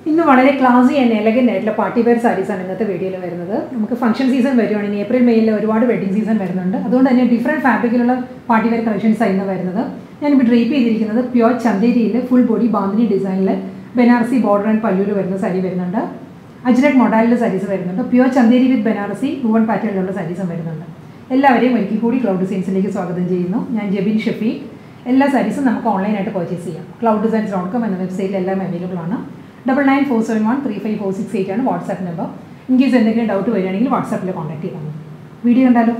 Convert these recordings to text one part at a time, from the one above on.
ഇന്ന് വളരെ classy and elegant ആയിട്ടുള്ള പാർട്ടി വെയർ സാരീസാണ് ഇന്നത്തെ വീഡിയോയിൽ വരുന്നത് നമുക്ക് ഫംഗ്ഷൻ സീസൺ വരുവാണ് ഇനി ഏപ്രിൽ മെയ്യിൽ ഒരുപാട് വെഡിങ് സീസൺ വരുന്നുണ്ട് അതുകൊണ്ട് തന്നെ ഡിഫറെൻറ്റ് ഫാബ്രിക്കിലുള്ള പാർട്ടി വെയർ കളക്ഷൻസ് ആയിരുന്നു വരുന്നത് ഞാനിപ്പോൾ ഡ്രേപ്പ് ചെയ്തിരിക്കുന്നത് പ്യോർ ചന്തേരിയിൽ ഫുൾ ബോഡി ബാന്തിനി ഡിസൈനിൽ ബനാറസി ബോർഡർ ആൻഡ് പല്ലൂർ വരുന്ന സാരി വരുന്നുണ്ട് അജ്രക് മൊഡാലിലെ സാരീസ് വരുന്നുണ്ട് pure Chanderi with Banarasi woven പാറ്റേണിലുള്ള സാരീസും വരുന്നുണ്ട് എല്ലാവരെയും ഒരിക്കൽ കൂടി ക്ലൗഡ് ഡിസൈൻസിലേക്ക് സ്വാഗതം ചെയ്യുന്നു ഞാൻ ജെബിൻ ഷഫീഖ് എല്ലാ സാരീസും നമുക്ക് ഓൺലൈനായിട്ട് പർച്ചേസ് ചെയ്യാം ക്ലൗഡ് ഡിസൈൻസ് ഡോട്ട് കോം എന്ന വെബ്സൈറ്റിൽ എല്ലാം അവൈലബിൾ ആണ് double nine four seven one three five four six eight ആണ് വാട്സാപ്പ് നമ്പർ ഇൻ കേസ് എന്തെങ്കിലും ഡൗട്ട് വരികയാണെങ്കിൽ വാട്സാപ്പിൽ കോൺടാക്ട് ചെയ്താൽ മതി വീഡിയോ കണ്ടാലോ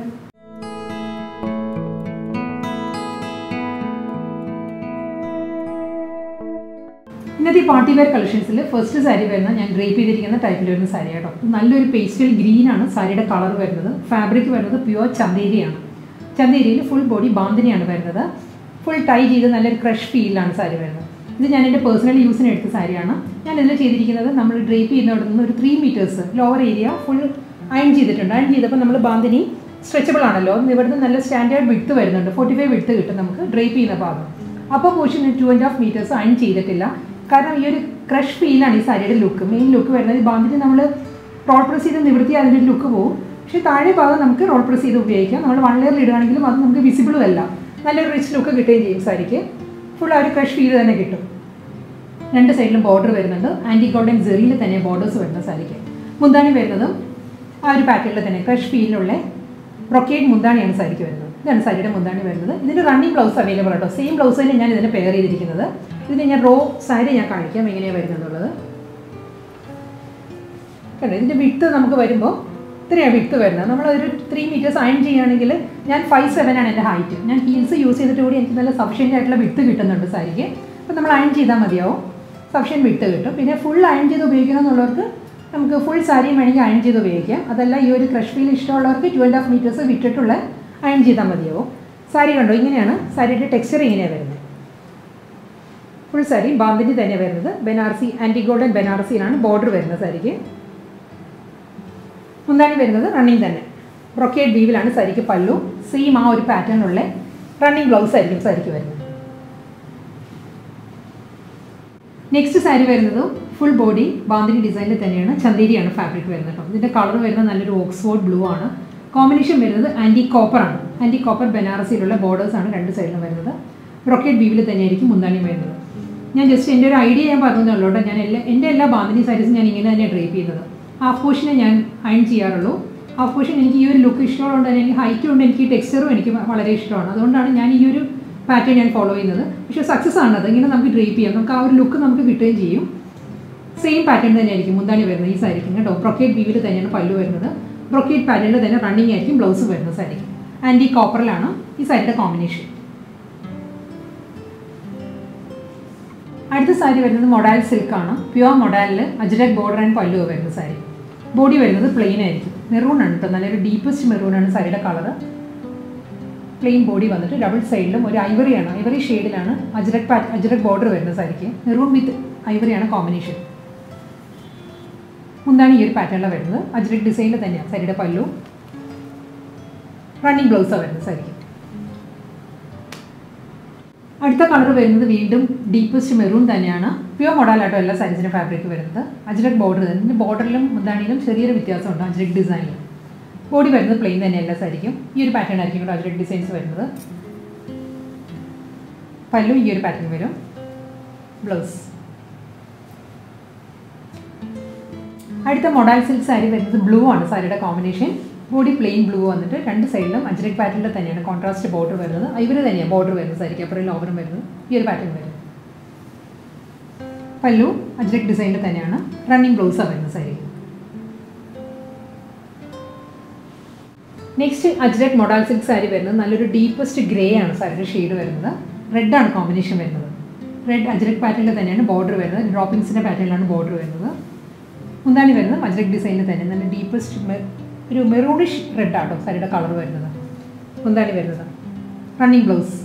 ഇന്നത്തെ ഈ പാർട്ടി വെയർ കളക്ഷൻസിൽ ഫസ്റ്റ് സാരി വരുന്ന ഞാൻ ഡ്രേപ്പ് ചെയ്തിരിക്കുന്ന ടൈപ്പിൽ വരുന്ന സാരി കേട്ടോ നല്ലൊരു പേസ്റ്റൽ ഗ്രീൻ ആണ് സാരിയുടെ കളർ വരുന്നത് ഫാബ്രിക് വരുന്നത് പ്യുവർ ചന്തേരിയാണ് ചന്തേരിയിൽ ഫുൾ ബോഡി ബാന്തിനിയാണ് വരുന്നത് ഫുൾ ടൈ ചെയ്ത് നല്ലൊരു ക്രഷ് ഫീലാണ് സാരി വരുന്നത് ഇത് ഞാൻ എൻ്റെ പേഴ്സണൽ യൂസിന് എടുത്ത സാരിയാണ് ഞാൻ ഇതിൽ ചെയ്തിരിക്കുന്നത് നമ്മൾ ഡ്രേപ്പ് ചെയ്യുന്നിടത്ത് നിന്ന് ഒരു three metres lower area full iron ചെയ്തിട്ടുണ്ട് അയൺ ചെയ്തപ്പോൾ നമ്മൾ ബാന്തിനി സ്ട്രെച്ചബിൾ ആണല്ലോ ഇവിടുന്ന് നല്ല സ്റ്റാൻഡേർഡ് വിട്ട് വരുന്നുണ്ട് ഫോർട്ടി ഫൈവ് വിട്ട് കിട്ടും നമുക്ക് ഡ്രേപ്പ് ചെയ്യുന്ന ഭാഗം അപ്പോൾ portion two and half metres iron ചെയ്തിട്ടില്ല കാരണം ഈ ഒരു ക്രഷ് ഫീലാണ് ഈ സാരിയുടെ ലുക്ക് മെയിൻ ലുക്ക് വരുന്നത് ഈ ബാന്തിന് നമ്മൾ റോൾ പ്രസ് ചെയ്ത് നിവൃത്തി അതിൻ്റെ ലുക്ക് പോകും പക്ഷേ താഴെ ഭാഗം നമുക്ക് റോൾ പ്രസ് ചെയ്ത് ഉപയോഗിക്കാം നമ്മൾ വൺ ലെയറിൽ ഇടുകയാണെങ്കിലും അത് നമുക്ക് വിസിബിളും അല്ല നല്ലൊരു റിച്ച് ലുക്ക് കിട്ടുകയും ചെയ്യും സാരിക്ക് ഫുൾ ആ ഒരു ക്രഷ് ഫീൽ തന്നെ കിട്ടും രണ്ട് സൈഡിലും ബോർഡർ വരുന്നുണ്ട് ആൻറ്റി ഗോൾഡൻ ജെറിയിൽ തന്നെ ബോർഡേഴ്സ് വരുന്ന സാരിക്ക് മുന്താണി വരുന്നതും ആ ഒരു പാറ്റേണിൽ തന്നെ ക്രഷ് ഫീലിലുള്ള റൊക്കേറ്റ് മുന്താണിയാണ് സാരിക്ക് വരുന്നത് ഇതാണ് സാരിയുടെ മുന്താണി വരുന്നത് ഇതിൻ്റെ റണ്ണിങ് ബ്ലൗസ് അവൈലബിൾ ആട്ടോ സെയിം ബ്ലൗസ് തന്നെ ഞാൻ ഇതിനെ പെയർ ചെയ്തിരിക്കുന്നത് ഇതിന് ഞാൻ റോ സാരി ഞാൻ കാണിക്കാം എങ്ങനെയാണ് വരുന്നതെന്നുള്ളത് കണ്ടോ ഇതിൻ്റെ വിട്ട് നമുക്ക് വരുമ്പോൾ ഇത്രയാണ് വിട്ട് വരുന്നത് നമ്മളൊരു ത്രീ മീറ്റേഴ്സ് അയൺ ചെയ്യുകയാണെങ്കിൽ ഞാൻ ഫൈവ് സെവൻ ആണ് എൻ്റെ ഹൈറ്റ് ഞാൻ ഹീൽസ് യൂസ് ചെയ്തിട്ട് കൂടി എനിക്ക് നല്ല സഫിഷ്യൻ്റ് ആയിട്ടുള്ള വിട്ട് കിട്ടുന്നുണ്ട് സാരിക്ക് അപ്പോൾ നമ്മൾ അയൺ ചെയ്താൽ മതിയാവും സഫിഷ്യൻറ്റ് വിട്ട് കിട്ടും പിന്നെ ഫുൾ അയൺ ചെയ്ത് ഉപയോഗിക്കണം എന്നുള്ളവർക്ക് നമുക്ക് ഫുൾ സാരിയും വേണമെങ്കിൽ അയൺ ചെയ്ത് ഉപയോഗിക്കാം അതല്ല ഈ ഒരു ക്രഷ് ഫീൽ ഇഷ്ടമുള്ളവർക്ക് ടു ആൻഡ് ഹാഫ് മീറ്റേഴ്സ് വിട്ടിട്ടുള്ള അയൺ ചെയ്താൽ മതിയാവും സാരി കണ്ടോ ഇങ്ങനെയാണ് സാരിയുടെ ടെക്സ്ചർ ഇങ്ങനെയാണ് വരുന്നത് ഫുൾ സാരി ബാന്തിനി തന്നെ വരുന്നത് ബനാറസി ആൻറ്റി ഗോൾഡൻ ബനാറസിയിലാണ് ബോർഡർ വരുന്നത് സാരിക്ക് മുന്താണി വരുന്നത് റണ്ണിങ് തന്നെ ബ്രൊക്കേഡ് ബീവിലാണ് സാരിക്ക് പല്ലു സെയിം ആ ഒരു പാറ്റേണുള്ള റണ്ണിങ് ബ്ലൗസ് ആയിരിക്കും സാരിക്ക് വരുന്നത് നെക്സ്റ്റ് സാരി വരുന്നതും ഫുൾ ബോഡി ബാന്തിനി ഡിസൈനിൽ തന്നെയാണ് ചന്തേരിയാണ് ഫാബ്രിക് വരുന്നത് കേട്ടോ ഇതിൻ്റെ കളർ വരുന്നത് നല്ലൊരു ഓക്സ്ഫോർഡ് ബ്ലൂ ആണ് കോമ്പിനേഷൻ വരുന്നത് ആൻറ്റി കോപ്പർ ആണ് ആൻറ്റി കോപ്പർ ബനാറസിയിലുള്ള ബോർഡേഴ്സ് ആണ് രണ്ട് സൈഡിലും വരുന്നത് റോക്കറ്റ് ബീവിൽ തന്നെയായിരിക്കും മുന്താണി വരുന്നത് ഞാൻ ജസ്റ്റ് എൻ്റെ ഒരു ഐഡിയ ഞാൻ പറഞ്ഞുള്ളൂ കേട്ടോ ഞാൻ എല്ലാ എൻ്റെ എല്ലാ ബാന്തിനി സാരീസും ഞാൻ ഇങ്ങനെ തന്നെ ഡ്രേപ്പ് ചെയ്യുന്നത് ഹാഫ് പോർഷനെ ഞാൻ അയൺ ചെയ്യാറുള്ളൂ ഹാഫ് പോർഷൻ എനിക്ക് ഈ ഒരു ലുക്ക് ഇഷ്ടമുള്ളതുകൊണ്ട് തന്നെ എനിക്ക് ഹൈറ്റും ഉണ്ട് എനിക്ക് ടെക്സ്ചറും എനിക്ക് വളരെ ഇഷ്ടമാണ് അതുകൊണ്ടാണ് ഞാൻ ഈ ഒരു പാറ്റേൺ ഞാൻ ഫോളോ ചെയ്യുന്നത് പക്ഷേ സക്സസ് ആണത് ഇങ്ങനെ നമുക്ക് ഡ്രേപ്പ് ചെയ്യാം നമുക്ക് ആ ഒരു ലുക്ക് നമുക്ക് കിട്ടുകയും ചെയ്യും സെയിം പാറ്റേൺ തന്നെയായിരിക്കും മുന്താണി വരുന്നത് ഈ സാരിക്കും കേട്ടോ ബ്രൊക്കേറ്റ് ബീവിൽ തന്നെയാണ് പല്ലു വരുന്നത് ബ്രൊക്കേറ്റ് പാറ്റേണിൽ തന്നെ റണ്ണിങ് ആയിരിക്കും ബ്ലൗസ് വരുന്നത് സാരിക്കും ആൻറ്റി കോപ്പറിലാണ് ഈ സാരിയുടെ കോമ്പിനേഷൻ അടുത്ത സാരി വരുന്നത് മൊഡാൽ സിൽക്കാണ് പ്യുവർ മൊഡാലിൽ അജ്രക് ബോർഡർ ആൻഡ് പല്ലു വരുന്ന സാരി ബോഡി വരുന്നത് പ്ലെയിൻ ആയിരിക്കും മെറൂൺ ആണ് കേട്ടോ നല്ലൊരു ഡീപ്പസ്റ്റ് മെറൂൺ ആണ് സാരിയുടെ കളർ പ്ലെയിൻ ബോഡി വന്നിട്ട് ഡബിൾ സൈഡിലും ഒരു ഐവറിയാണ് ഐവറി ഷെയ്ഡിലാണ് അജ്രക് പാറ്റ് അജ്രക് ബോർഡർ വരുന്ന സാരിക്ക് മെറൂൺ വിത്ത് ഐവറിയാണ് കോമ്പിനേഷൻ മുന്താണ് ഈ ഒരു പാറ്റേണിലാണ് വരുന്നത് അജ്രക് ഡിസൈനിൽ തന്നെയാണ് സാരിയുടെ പല്ലു റണ്ണിങ് ബ്ലൗസാണ് വരുന്നത് സാരിക്ക് അടുത്ത കളർ വരുന്നത് വീണ്ടും ഡീപ്പസ്റ്റ് മെറൂൺ തന്നെയാണ് പ്യുവർ മോഡലാട്ടോ എല്ലാ സാരീസിനും ഫാബ്രിക് വരുന്നത് അജ്രക് ബോർഡർ തന്നെ ഇതിൻ്റെ ബോർഡറിലും മുന്താണിയിലും ചെറിയൊരു വ്യത്യാസമുണ്ട് അജ്രക് ഡിസൈനിലും ബോഡി വരുന്നത് പ്ലെയിൻ തന്നെ എല്ലാ സാരിക്കും ഈ ഒരു പാറ്റേൺ ആയിരിക്കും കേട്ടോ അജ്രക് ഡിസൈൻസ് വരുന്നത് പല്ലും ഈ ഒരു പാറ്റേൺ വരും ബ്ലൗസ് അടുത്ത മൊഡാൽ സിൽക്ക് സാരി വരുന്നത് ബ്ലൂ ആണ് സാരിയുടെ കോമ്പിനേഷൻ ബോഡി പ്ലെയിൻ ബ്ലൂ വന്നിട്ട് രണ്ട് സൈഡിലും അജ്രക് പാറ്റേണിൽ തന്നെയാണ് കോൺട്രാസ്റ്റ് ബോർഡർ വരുന്നത് ഇവർ തന്നെയാണ് ബോർഡർ വരുന്നത് സാരിക്ക് അപ്പുറം ഓവറും വരുന്നത് ഈ ഒരു പാറ്റേൺ വരുന്നത് പല്ലു അജ്രക് ഡിസൈനിൽ തന്നെയാണ് റണ്ണിങ് ബ്ലൗസാണ് വരുന്നത് sari next Ajrak modal silk sari വരുന്നത് നല്ലൊരു ഡീപ്പസ്റ്റ് ഗ്രേ ആണ് സാരിയുടെ ഷെയ്ഡ് വരുന്നത് റെഡ് ആണ് കോമ്പിനേഷൻ വരുന്നത് റെഡ് അജ്രക് പാറ്റേണിൽ തന്നെയാണ് ബോർഡർ വരുന്നത് ഡ്രോപ്പിങ്സിൻ്റെ പാറ്റേണിലാണ് ബോർഡർ വരുന്നത് മുന്താണി വരുന്നത് അജ്രക് ഡിസൈനിൽ തന്നെ നല്ല ഡീപ്പസ്റ്റ് ഒരു മെറൂണിഷ് റെഡ് ആട്ടോ സാരിയുടെ കളർ വരുന്നത് മുന്താണി വരുന്നത് running blouse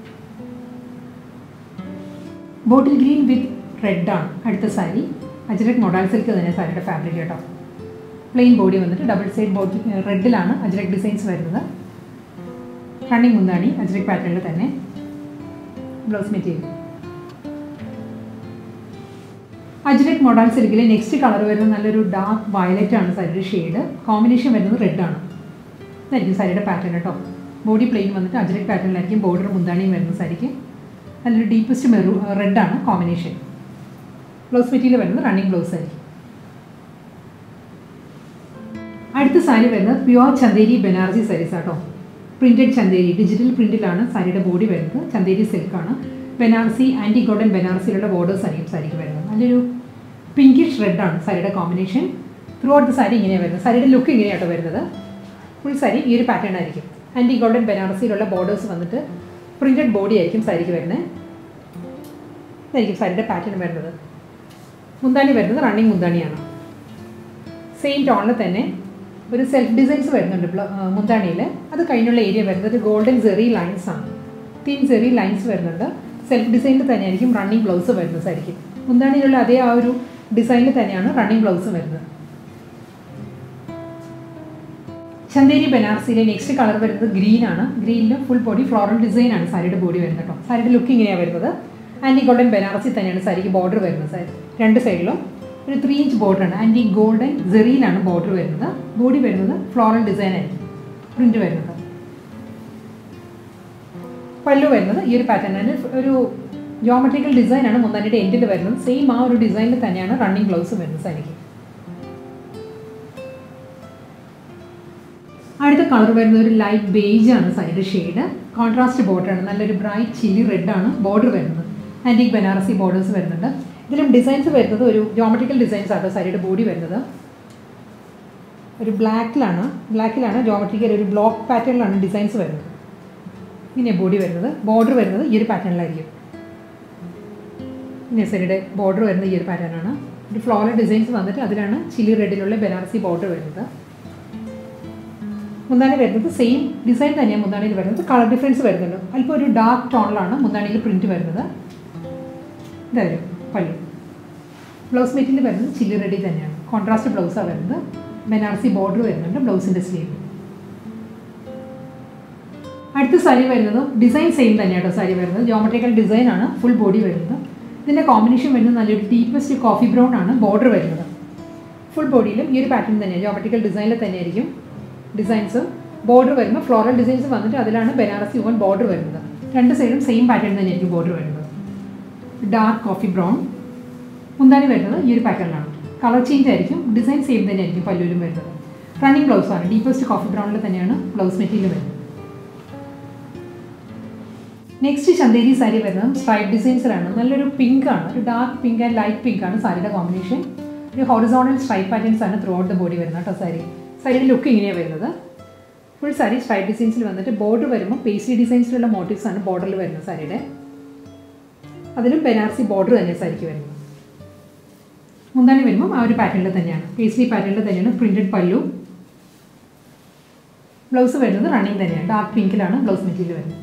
bottle green with റെഡാണ് അടുത്ത സാരി അജ്രക് മൊഡാൽ സിൽക്ക് തന്നെ സാരിയുടെ ഫാബ്രിക് കേട്ടോ പ്ലെയിൻ ബോഡി വന്നിട്ട് ഡബിൾ സൈഡ് ബോട്ടി റെഡിലാണ് അജ്രക് ഡിസൈൻസ് വരുന്നത് റണ്ണിങ് മുന്താണി അജ്രക് പാറ്റേണിൽ തന്നെ ബ്ലൗസ് മെറ്റീരിയൽ അജ്രക് മൊഡാൾ സിൽക്കിലെ നെക്സ്റ്റ് കളർ വരുന്നത് നല്ലൊരു ഡാർക്ക് വയലറ്റ് ആണ് സാരിയുടെ ഷെയ്ഡ് കോമ്പിനേഷൻ വരുന്നത് റെഡ് ആണ് ഇതായിരിക്കും സാരിയുടെ പാറ്റേൺ കേട്ടോ ബോഡി പ്ലെയിൻ വന്നിട്ട് അജ്രക് പാറ്റേണിലായിരിക്കും ബോർഡർ മുന്താണിയും വരുന്ന സാരിക്ക് നല്ലൊരു ഡീപ്പസ്റ്റ് മെറൂ റെഡാണ് കോമ്പിനേഷൻ ബ്ലൗസ് മെറ്റീരിയൽ വരുന്നത് റണ്ണിങ് ബ്ലൗസ് ആയിരിക്കും അടുത്ത സാരി വരുന്നത് പ്യുവർ ചന്ദേരി ബനാറസി സാരീസ് ആട്ടോ പ്രിന്റഡ് ചന്ദേരി ഡിജിറ്റൽ പ്രിന്റിലാണ് സാരിയുടെ ബോഡി വരുന്നത് ചന്ദേരി സിൽക്കാണ് ബനാറസി ആൻറ്റി ഗോൾഡൻ ബനാറസിയിലുള്ള ബോർഡേഴ്സ് ആയിരിക്കും സാരിക്ക് വരുന്നത് നല്ലൊരു പിങ്കിഷ് റെഡാണ് സാരിയുടെ combination throughout the sari ഇങ്ങനെയാണ് വരുന്നത് സാരിയുടെ ലുക്ക് ഇങ്ങനെയാട്ടോ വരുന്നത് ഫുൾ സാരി ഈ ഒരു പാറ്റേൺ ആയിരിക്കും ആൻറ്റി ഗോൾഡൻ ബനാറസിയിലുള്ള ബോർഡേഴ്സ് വന്നിട്ട് പ്രിന്റഡ് ബോഡി ആയിരിക്കും സാരിക്ക് വരുന്നത് ഇതായിരിക്കും സാരിയുടെ പാറ്റേൺ വരുന്നത് മുന്താണി വരുന്നത് റണ്ണിങ് മുന്താണിയാണ് സെയിം ടോണിൽ തന്നെ ഒരു സെൽഫ് ഡിസൈൻസ് വരുന്നുണ്ട് മുന്താണിയിൽ അത് കഴിഞ്ഞുള്ള ഏരിയ വരുന്നത് ഗോൾഡൻ ജെറി ലൈൻസ് ആണ് തിൻ ജെറി ലൈൻസ് വരുന്നുണ്ട് സെൽഫ് ഡിസൈനിൽ തന്നെയായിരിക്കും റണ്ണിങ് ബ്ലൗസ് വരുന്നത് സാരിക്കും മുന്താണിയിലുള്ള അതേ ആ ഒരു ഡിസൈനിൽ തന്നെയാണ് റണ്ണിങ് ബ്ലൗസ് വരുന്നത് ചന്തേരി ബനാറസിയിലെ നെക്സ്റ്റ് കളർ വരുന്നത് ഗ്രീൻ ആണ് ഗ്രീനിൽ ഫുൾ ബോഡി ഫ്ലോറൽ ഡിസൈൻ ആണ് സാരിയുടെ ബോഡി വരുന്നത് കേട്ടോ സാരിയുടെ ലുക്ക് ഇങ്ങനെയാണ് വരുന്നത് ആൻറ്റി ഗോൾഡൻ ബനാറസി തന്നെയാണ് സാരിക്ക് ബോർഡർ വരുന്നത് സാരി രണ്ട് സൈഡിലും ഒരു ത്രീ ഇഞ്ച് ബോർഡറാണ് ആൻറ്റി ഗോൾഡൻ ജെറിയിലാണ് ബോർഡർ വരുന്നത് ബോഡി വരുന്നത് ഫ്ലോറൽ ഡിസൈൻ ആയിരിക്കും പ്രിന്റ് വരുന്നത് പല്ലു വരുന്നത് ഈ ഒരു പാറ്റേൺ ആണ് ഒരു ജോമെട്രിക്കൽ ഡിസൈൻ ആണ് മുന്നാനിയുടെ എൻഡിൽ വരുന്നത് സെയിം ആ ഒരു ഡിസൈനിൽ തന്നെയാണ് റണ്ണിങ് ബ്ലൗസ് വരുന്നത് സാരിക്ക് അടുത്ത കളർ വരുന്ന ഒരു ലൈറ്റ് ബേജ് ആണ് സാരിയുടെ ഷെയ്ഡ് കോൺട്രാസ്റ്റ് ബോർഡർ ആണ് നല്ലൊരു ബ്രൈറ്റ് ചില്ലി റെഡ് ആണ് ബോർഡർ വരുന്നത് ആൻറ്റിക് ബനാറസി ബോർഡേഴ്സ് വരുന്നുണ്ട് ഇതിലും ഡിസൈൻസ് വരുന്നത് ഒരു ജോമെട്രിക്കൽ ഡിസൈൻസ് ആണ് സാരിയുടെ ബോഡി വരുന്നത് ഒരു ബ്ലാക്കിലാണ് ബ്ലാക്കിലാണ് ജോമെട്രിക്കൽ ഒരു ബ്ലോക്ക് പാറ്റേണിലാണ് ഡിസൈൻസ് വരുന്നത് ഇങ്ങനെ ബോഡി വരുന്നത് ബോർഡർ വരുന്നത് ഈ ഒരു പാറ്റേണിലായിരിക്കും ഇങ്ങനെ സാരിയുടെ ബോർഡർ വരുന്നത് ഈ ഒരു പാറ്റേൺ ആണ് ഒരു ഫ്ലോറൽ ഡിസൈൻസ് വന്നിട്ട് അതിലാണ് ചില്ലി റെഡിലുള്ള ബനാറസി ബോർഡർ വരുന്നത് മുന്താണി വരുന്നത് സെയിം ഡിസൈൻ തന്നെയാണ് മുന്താണിയിൽ വരുന്നത് കളർ ഡിഫറൻസ് വരുന്നുണ്ട് അല്പം ഒരു ഡാർക്ക് ടോണിലാണ് മുന്താണിയിൽ പ്രിന്റ് വരുന്നത് ഇതായിരുന്നു പല്ലു ബ്ലൗസ് മെറ്റീരിയൽ വരുന്നത് ചില്ലി റെഡി തന്നെയാണ് കോൺട്രാസ്റ്റ് ബ്ലൗസാണ് വരുന്നത് ബനാറസി ബോർഡർ വരുന്നുണ്ട് ബ്ലൗസിൻ്റെ സ്ലീവ് അടുത്ത സാരി വരുന്നതും ഡിസൈൻ സെയിം തന്നെയാണ് കേട്ടോ സാരി വരുന്നത് ജോമെട്രിക്കൽ ഡിസൈൻ ആണ് ഫുൾ ബോഡി വരുന്നത് ഇതിൻ്റെ കോമ്പിനേഷൻ വരുന്നത് നല്ലൊരു ഡീപ്പസ്റ്റ് കോഫി ബ്രൗൺ ആണ് ബോർഡർ വരുന്നത് ഫുൾ ബോഡിയിലും ഈ ഒരു പാറ്റേൺ തന്നെയാണ് ജോമെട്രിക്കൽ ഡിസൈനിൽ തന്നെയായിരിക്കും ഡിസൈൻസും ബോർഡർ വരുമ്പോൾ ഫ്ലോറൽ ഡിസൈൻസ് വന്നിട്ട് അതിലാണ് ബനാറസി യുവൻ ബോർഡർ വരുന്നത് രണ്ട് സൈഡും സെയിം പാറ്റേൺ തന്നെയായിരിക്കും ബോർഡർ വരുന്നത് ഡാർക്ക് കോഫി ബ്രൗൺ മുന്താണി വരുന്നത് ഈ ഒരു പാറ്റേണിലാണ് കളർ ചേഞ്ച് ആയിരിക്കും ഡിസൈൻ സെയിം തന്നെയായിരിക്കും പല്ലുവിലും വരുന്നത് റണ്ണിങ് ബ്ലൗസ് ആണ് ഡീപ്പസ്റ്റ് കോഫി ബ്രൗണിൽ തന്നെയാണ് ബ്ലൗസ് മെറ്റീരിയൽ വരുന്നത് നെക്സ്റ്റ് ചന്തേരി സാരി വരുന്നത് സ്ട്രൈപ്പ് ഡിസൈൻസിലാണ് നല്ലൊരു പിങ്ക് ആണ് ഒരു dark pink and light pink ആണ് സാരിയുടെ കോമ്പിനേഷൻ ഒരു ഹോറിസോണൽ സ്ട്രൈപ്പ് പാറ്റേൺസ് ആണ് ത്രൂ ഔട്ട് ദ ബോഡി വരുന്നത് കേട്ടോ സാരി സാരിയുടെ ലുക്ക് ഇങ്ങനെയാണ് വരുന്നത് ഫുൾ സാരി സ്ട്രൈപ്പ് ഡിസൈൻസിൽ വന്നിട്ട് ബോർഡർ വരുമ്പോൾ പേസ്റ്റി ഡിസൈൻസിലുള്ള മോട്ടീവ്സ് ആണ് ബോർഡറിൽ വരുന്നത് സാരിയുടെ അതിലും ബനാറസി ബോർഡർ തന്നെ സാരിക്ക് വരുന്നത് മുന്താണി വരുമ്പോൾ ആ ഒരു പാറ്റേണിൽ തന്നെയാണ് പേസ്ലി പാറ്റേണിൽ തന്നെയാണ് പ്രിന്റഡ് പല്ലു ബ്ലൗസ് വരുന്നത് റണ്ണിങ് തന്നെയാണ് ഡാർക്ക് പിങ്കിലാണ് ബ്ലൗസ് മെറ്റീരിയൽ വരുന്നത്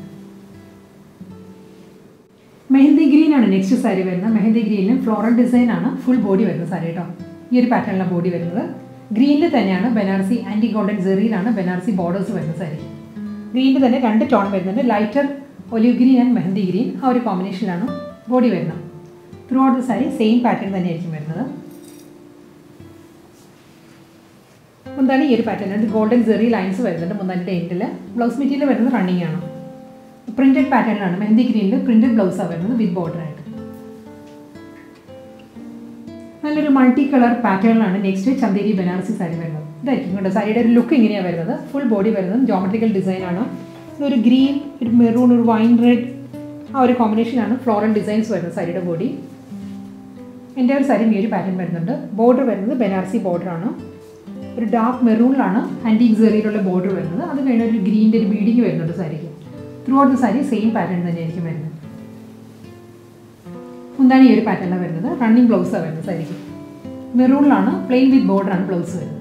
മെഹന്തി ഗ്രീൻ ആണ് നെക്സ്റ്റ് സാരി വരുന്നത് മെഹന്തി ഗ്രീനിലും ഫ്ലോറൽ ഡിസൈൻ ആണ് ഫുൾ ബോഡി വരുന്നത് സാരി കേട്ടോ ഈ ഒരു പാറ്റേണിലാണ് ബോഡി വരുന്നത് ഗ്രീനിൽ തന്നെയാണ് ബനാറസി ആൻറ്റി ഗോൾഡൻ ജെറിയിലാണ് ബനാറസി ബോർഡേഴ്സ് വരുന്നത് സാരി ഗ്രീനിൽ തന്നെ രണ്ട് ടോൺ വരുന്നുണ്ട് lighter olive green and mehndi green ആ ഒരു കോമ്പിനേഷനിലാണ് ബോഡി വരുന്നത് throughout the sari same pattern തന്നെയായിരിക്കും വരുന്നത് മുന്താണി ഈ ഒരു പാറ്റേൺ ഉണ്ട് ഗോൾഡൻ ജെറി ലൈൻസ് വരുന്നുണ്ട് മുന്താണിൻ്റെ എൻഡിൽ ബ്ലൗസ് മെറ്റീരിയൽ വരുന്നത് റണ്ണിങ് ആണ് പ്രിന്റഡ് പാറ്റേണിലാണ് മെഹന്തി ഗ്രീനിൽ പ്രിന്റഡ് ബ്ലൗസാണ് വരുന്നത് വിത്ത് ബോർഡർ ആയിട്ട് നല്ലൊരു മൾട്ടി കളർ പാറ്റേണിലാണ് നെക്സ്റ്റ് ചന്തേരി ബനാറസി സാരി വരുന്നത് ഇതായിരിക്കും കേട്ടോ സാരിയുടെ ഒരു ലുക്ക് ഇങ്ങനെയാണ് വരുന്നത് ഫുൾ ബോഡി വരുന്നത് ജോമെട്രിക്കൽ ഡിസൈൻ ആണ് ഒരു ഗ്രീൻ ഒരു മെറൂൺ ഒരു വൈൻ റെഡ് ആ ഒരു കോമ്പിനേഷനാണ് ഫ്ലോറൽ ഡിസൈൻസ് വരുന്നത് സാരിയുടെ ബോഡി എൻ്റെ ഒരു സാരി ഈ ഒരു പാറ്റേൺ വരുന്നുണ്ട് ബോർഡർ വരുന്നത് ബനാറസി ബോർഡറാണ് ഒരു ഡാർക്ക് മെറൂണിലാണ് ആൻറ്റീക് സെറിയിലുള്ള ബോർഡർ വരുന്നത് അത് കഴിഞ്ഞ ഒരു ഗ്രീൻ്റെ ഒരു ബീഡിങ് വരുന്നുണ്ട് സാരിക്ക് throughout the sari same pattern തന്നെയായിരിക്കും വരുന്നത് മുന്താണി ഈ ഒരു പാറ്റേണിലാണ് വരുന്നത് റണ്ണിങ് ബ്ലൗസാണ് വരുന്നത് സാരിക്ക് മെറൂണിലാണ് പ്ലെയിൻ വിത്ത് ബോർഡറാണ് ബ്ലൗസ് വരുന്നത്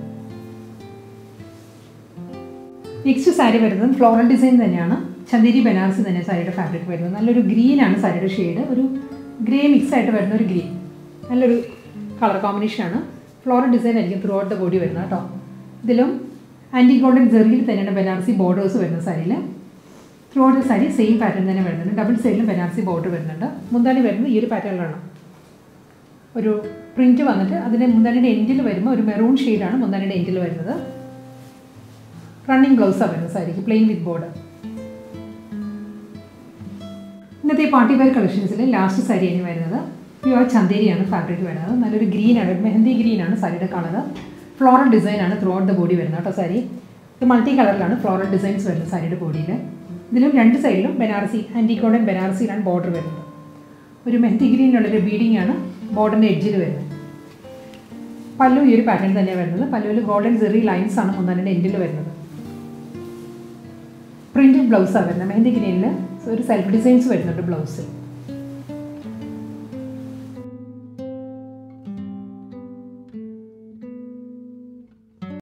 നെക്സ്റ്റ് സാരി വരുന്നത് ഫ്ലോറൽ ഡിസൈൻ തന്നെയാണ് ചന്ദേരി ബനാറസി തന്നെ സാരിയുടെ ഫാബ്രിക് വരുന്നത് നല്ലൊരു ഗ്രീൻ ആണ് സാരിയുടെ ഷെയ്ഡ് ഒരു ഗ്രേ മിക്സ് ആയിട്ട് വരുന്ന ഒരു ഗ്രീൻ നല്ലൊരു കളർ കോമ്പിനേഷനാണ് ഫ്ലോറൽ ഡിസൈൻ ആയിരിക്കും ത്രൂ ഔട്ട് ദ ബോഡി വരുന്നത് കേട്ടോ ഇതിലും ആൻറ്റി ഗോൾഡൻ ജെറിയിൽ തന്നെയാണ് ബനാറസി ബോർഡേഴ്സ് വരുന്നത് സാരിയിൽ throughout the sari same pattern തന്നെ വരുന്നുണ്ട് ഡബിൾ സൈഡിലും ബനാറസി ബോർഡർ വരുന്നുണ്ട് മുന്താണി വരുന്നത് ഈ ഒരു പാറ്റേണിലാണ് ഒരു പ്രിൻറ്റ് വന്നിട്ട് അതിൻ്റെ മുന്താനിയുടെ എൻഡിൽ വരുമ്പോൾ ഒരു മെറൂൺ ഷെയ്ഡാണ് മുന്താനിയുടെ എൻഡിൽ വരുന്നത് റണ്ണിങ് ബ്ലൗസാണ് വരുന്നത് സാരിക്ക് പ്ലെയിൻ വിത്ത് ബോർഡർ ഇന്നത്തെ പാർട്ടി വെയർ കളക്ഷൻസിൽ ലാസ്റ്റ് സാരിയാണ് വരുന്നത് പ്യുവർ ചന്തേരിയാണ് ഫാബ്രിക് വരുന്നത് നല്ലൊരു ഗ്രീനാണ് മെഹന്തി ഗ്രീനാണ് സാരിയുടെ കളർ ഫ്ലോറൽ ഡിസൈനാണ് ത്രൂ ഔട്ട് ദ ബോഡി വരുന്നത് കേട്ടോ സാരി ഇത് മൾട്ടി കളറിലാണ് ഫ്ലോറൽ ഡിസൈൻസ് വരുന്നത് സാരിയുടെ ബോഡിയിൽ ഇതിലും രണ്ട് സൈഡിലും ബനാറസി ആൻറ്റിക്കോടൻ ബനാറസിയിലാണ് ബോർഡർ വരുന്നത് ഒരു മെഹന്തി ഗ്രീനിലുള്ളൊരു ബീഡിംഗ് ആണ് ബോർഡറിൻ്റെ എഡ്ജിൽ വരുന്നത് പല്ലു ഈ ഒരു പാറ്റേൺ തന്നെയാണ് വരുന്നത് പല്ലുവിൽ ഗോൾഡൻ സെറി ലൈൻസ് ആണ് മുന്നാലിൻ്റെ എൻഡിൽ വരുന്നത് പ്രിൻറ്റഡ് ബ്ലൗസാണ് വരുന്നത് മെഹന്തി ഗ്രീനിൽ ഒരു സെൽഫ് ഡിസൈൻസ് വരുന്നുണ്ട് ബ്ലൗസിൽ